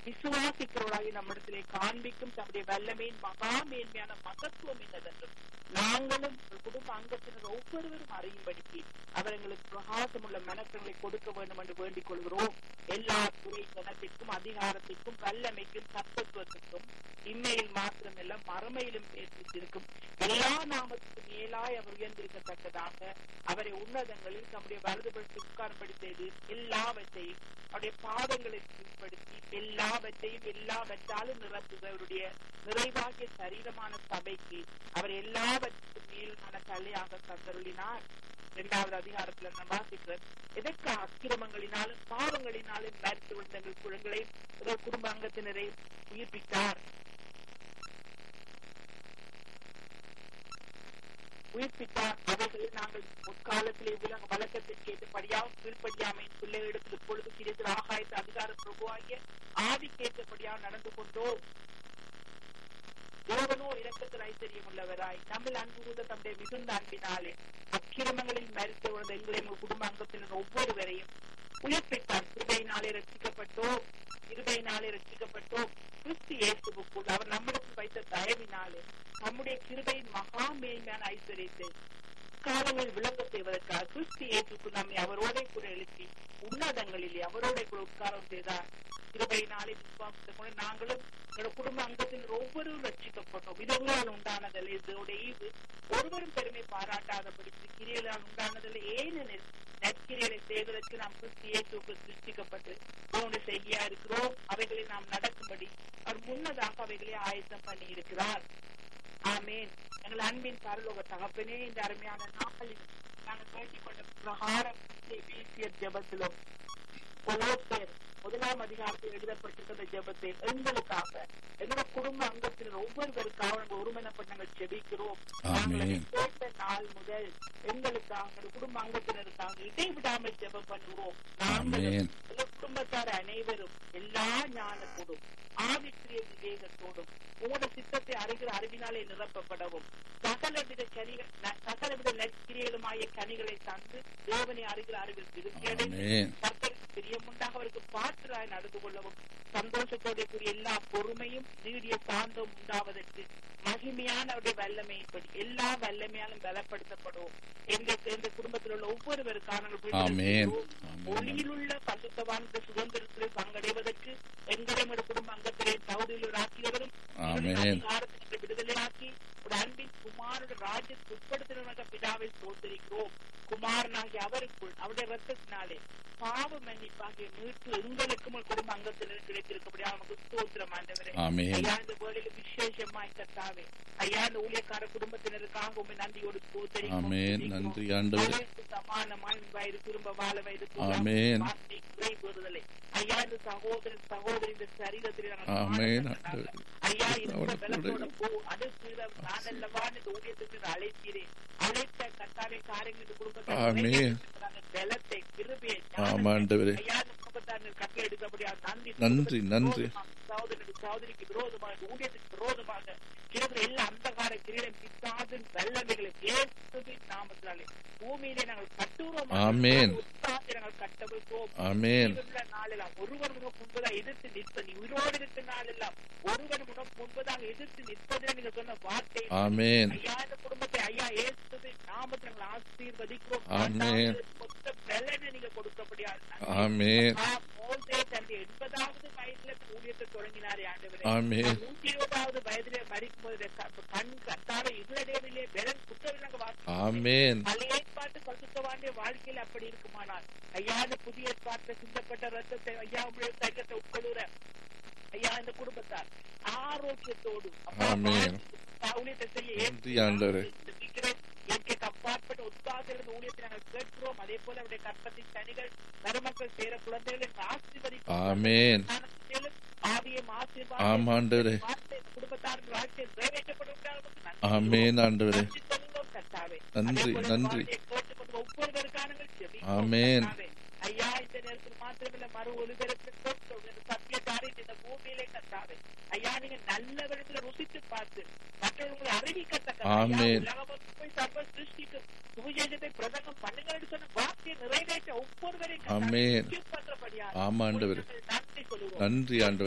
விசுவாசிக்கிறவர்களாகி நம்மிடத்திலே காண்பிக்கும் தம்முடைய வல்லமையின் மகா மேன்மையான மகத்துவம் என்னதென்றும் நாங்களும் உங்கள் குடும்ப அங்கத்தினர் ஒவ்வொருவரும் அறியும்படிக்கு அவர் எங்களுக்கு பிரகாசம் உள்ள மனக்கங்களை கொடுக்க வேண்டும் என்று வேண்டிக் கொள்கிறோம் எல்லா துறை கணத்திற்கும் அதிகாரத்திற்கும் வல்லமைக்கும் சத்தத்துவத்திற்கும் இம்மையில் மாத்திரமல்ல மறுமையிலும் பேசியிருக்கும் எல்லா நாமத்துக்கும் மேலாய் அவர் உயர்ந்திருக்கத்தக்கதாக அவரை உன்னதங்களில் தம்முடைய வலதுபடுத்தி உட்கார்படி செய்து எல்லாவற்றையும் அவருடைய பாதங்களை கீழ்ப்படுத்தி எல்லாவற்றையும் எல்லாவற்றாலும் நிரப்புவருடைய நிறைவாகிய சரீரமான சபைக்கு அவர் எல்லாவற்றுக்கும் மேலான தலையாக கத்தருளினார் இரண்டாவது அதிகாரத்துல நான் வாசிக்கிறேன் எதற்கு அக்கிரமங்களினாலும் பாவங்களினாலும் மறுத்து விழுந்தங்கள் குழந்தைகளை குடும்ப அங்கத்தினரை உயிர்ப்பித்தார் உயிர்ப்பித்தார் அவைகளை நாங்கள் முற்காலத்திலே உலக வழக்கத்திற்கு ஏற்றபடியாகவும் கீழ்ப்படியாமையின் பிள்ளைகளிடத்தில் இப்பொழுது கிடைத்த ஆகாயத்து அதிகார பிரபுவாகிய ஆதிக்கேற்றபடியாக நடந்து கொண்டோம் தேவனோ இரக்கத்தில் ஐஸ்வர்யம் உள்ளவராய் நம்மில் அன்பு கூர்ந்த தம்முடைய மிகுந்த அன்பினாலே அக்கிரமங்களில் மறித்து விழுந்த எங்களை எங்கள் குடும்ப அங்கத்தினர் ஒவ்வொருவரையும் உயிர்ப்பித்தார் கிருபையினாலே ரட்சிக்கப்பட்டோம் கிருபையினாலே ரட்சிக்கப்பட்டோம் கிறிஸ்து இயேசுவுக்குள் அவர் நம்மிடத்தில் வைத்த தயவினாலே நம்முடைய கிருபையின் மகா மேன்மையான ஐஸ்வர்யத்தை காலங்கள் விளங்க செய்வதற்காக கிறிஸ்து இயேசுக்கு நம்மை அவரோட கூட எழுப்பி உன்னதங்களிலே அவரோட கூட உட்காரம் செய்தார் கிருபையினாலே விசுவாசத்தை கூட நாங்களும் எங்களோட குடும்ப அங்கத்தில் ஒவ்வொருவரும் ரட்சிக்கப்பட்டோம் இதங்களால் உண்டானதில்லை இதோட ஈவு ஒருவரும் பெருமை பாராட்டாதபடி கிரியலால் உண்டானதில்லை ஏனெனில் நற்கிரியலை செய்வதற்கு நாம் கிறிஸ்து இயேசுக்கு சிருஷ்டிக்கப்பட்டு அவனுடைய செய்தியா இருக்கிறோம் அவைகளை நாம் நடக்கும்படி அவர் முன்னதாக அவைகளை ஆயத்தம் பண்ணி இருக்கிறார் ஆமேன் எங்கள் அன்பின் பரலோக தகப்பனே இந்த அருமையான நாளில் நாங்கள் வேண்டிக் கொண்ட பிரகாரம் பேசிய ஜபத்திலும் கொலோசேர் முதலாம் அதிகாரத்தில் எழுதப்பட்டிருக்கிற ஜபத்தை எங்களுக்காக எங்களோட குடும்ப அங்கத்தினர் ஒவ்வொருவருக்காக நாங்கள் ஒருமனப்பட்டு நாங்கள் ஜெபிக்கிறோம் நாங்கள் கேட்ட நாள் முதல் எங்களுக்காக குடும்ப அங்கத்தினருக்காக இடைவிடாமல் ஜெபம் பண்ணுவோம் நாங்கள் எங்கள் குடும்பத்தார் அனைவரும் எல்லா ஞானத்தோடும் ஆவிக்குரிய விவேகத்தோடும் உங்களோட சித்தத்தை அறிகிற அறிவினாலே நிரப்பப்படவும் சகலவித கனிகள் சகலவித நற்கிரியலுமாய கனிகளை தந்து தேவனை அறிகிற அறிவில் திருப்தியடைந்து கர்த்தருக்கு பிரியமுண்டாக அவருக்கு பாத்திராய் நடந்து கொள்ளவும் சந்தோஷத்தோட கூடிய எல்லா பொறுமையும் நீடிய சாந்தம் உண்டாவதற்கு மகிமையான அவருடைய வல்லமையின்படி எல்லா வல்லமையாலும் பலப்படுத்தப்படுவோம் எங்க எங்க குடும்பத்தில் உள்ள ஒவ்வொருவருக்கான ஒளியில் உள்ள பசுத்தவான சுதந்திரத்தில் பங்கடைவதற்கு எங்களுடைய குடும்ப அங்கத்திலே தகுதியில் ஆக்கியவரும் அதிகாரத்திற்கு விடுதலையாக்கி ஒரு அன்பின் குமாரோட ராஜ்யத்துக்கு உட்படுத்தின பிதாவை சோதரிக்கிறோம் குமாரனாகி அவருக்குள் அவருடைய ரத்தத்தினாலே பாவ மன்னிப்பாகிய மீட்பு எங்களுக்கும் குடும்ப அங்கத்தினர் கிடைத்திருக்கபடியா நமக்கு ஸ்தோத்திரம் ஆண்டவரே ஐயா இந்த வேலையில விசேஷமாய் கத்தாவே ஐயா இந்த ஊழியக்கார குடும்பத்தினருக்காக உண்மை நன்றியோடு ஸ்தோத்தரிக்கிறோம் சமானமாய் வயது திரும்ப வாழ வயது குறை பெறுதலை ஐயா இந்த சகோதரன் சகோதரி இந்த சரீரத்தில் ஐயா இந்த பலத்தோட போ அது நான் அல்லவா இந்த ஊழியத்துக்கு அழைக்கிறேன் அழைத்த கத்தாவே காரியங்கள் குடும்பத்தை பலத்தை கிருபியை நன்றி நன்றி சகோதரனுக்கு சகோதரிக்கு விரோதமாக ஊழியத்துக்கு விரோதமாக கிழக்கு எல்லா அந்தகார கிரீடம் பிசாதின் வல்லமைகளை இயேசுவின் நாமத்தினாலே பூமியிலே நாங்கள் கட்டுறோம் ஆமென் நாங்கள் கட்டவிழ்ப்போம் ஆமென் நாளெல்லாம் ஒருவர் உனக்கு முன்பதாக எதிர்த்து நிற்பது உயிரோடு இருக்க நாளெல்லாம் ஒருவர் உனக்கு முன்பதாக எதிர்த்து நிற்பதே நீங்க சொன்ன வார்த்தை ஆமென் ஐயா இந்த குடும்பத்தை ஐயா இயேசுவின் நாமத்தை நாங்கள் ஆசீர்வதிக்கிறோம் ஆமென் மொத்த பலனை நீங்க கொடுக்கப்படியாது ஆமென் மோசே தன்னுடைய எண்பதாவது வயதுல ஊழியத்தை தொடங்கினாரே ஆண்டவரே ஆமென் நூத்தி இருபதாவது வயதிலே மறிக்கும் போது கண் கத்தார இருளடைவிலே வெறும் புத்தகங்க ஆமென் பழைய ஏற்பாட்டு பசுத்தவாண்டிய வாழ்க்கையில் அப்படி இருக்குமானால் ஐயா இந்த புதிய ஏற்பாட்டு சிந்தப்பட்ட ரத்தத்தை ஐயா உங்களுடைய தங்கத்தை உட்கொள்ளுற ஐயா இந்த குடும்பத்தார் ஆரோக்கியத்தோடு ஆமென் ஊழியத்தை செய்ய நன்றி ஆண்டவரே இயற்கைக்கு அப்பாற்பட்ட உற்சாகத்திலிருந்து ஊழியத்தை நாங்கள் கேட்கிறோம் அதே போல அவருடைய கற்பத்தின் கனிகள் மருமக்கள் சேர குழந்தைகளை ஆசீர்வதிக்கும் ஆமென் ஆவியம் ஆசீர்வாதம் ஆமாண்டவரே குடும்பத்தாரின் வாழ்க்கையில் நிறைவேற்றப்படும் ஆமென் ஆண்டவரே கர்த்தாவே நன்றி நன்றி கேட்டுக்கொண்டு ஒவ்வொருவருக்கான ஆமென் ஐயா இந்த நேரத்தில் மாத்திரமில்ல மறு ஒளிபரப்பு சத்தியத்தாரி இந்த பூமியிலே கத்தாவே ஐயா நீங்க நல்ல விதத்துல ருசித்து பார்த்து மற்றவர்களை அறிவிக்கத்தக்க ஆமென். போய் சர்வ சிருஷ்டிக்கு சுவிசேஷத்தை பிரசங்கம் பண்ணுங்கன்னு சொன்ன வார்த்தையை நிறைவேற்ற ஒவ்வொருவரையும் ஆமென். பண்றபடியா ஆமா ஆண்டவரே நன்றி சொல்லுவோம் நன்றி ஆண்டவரே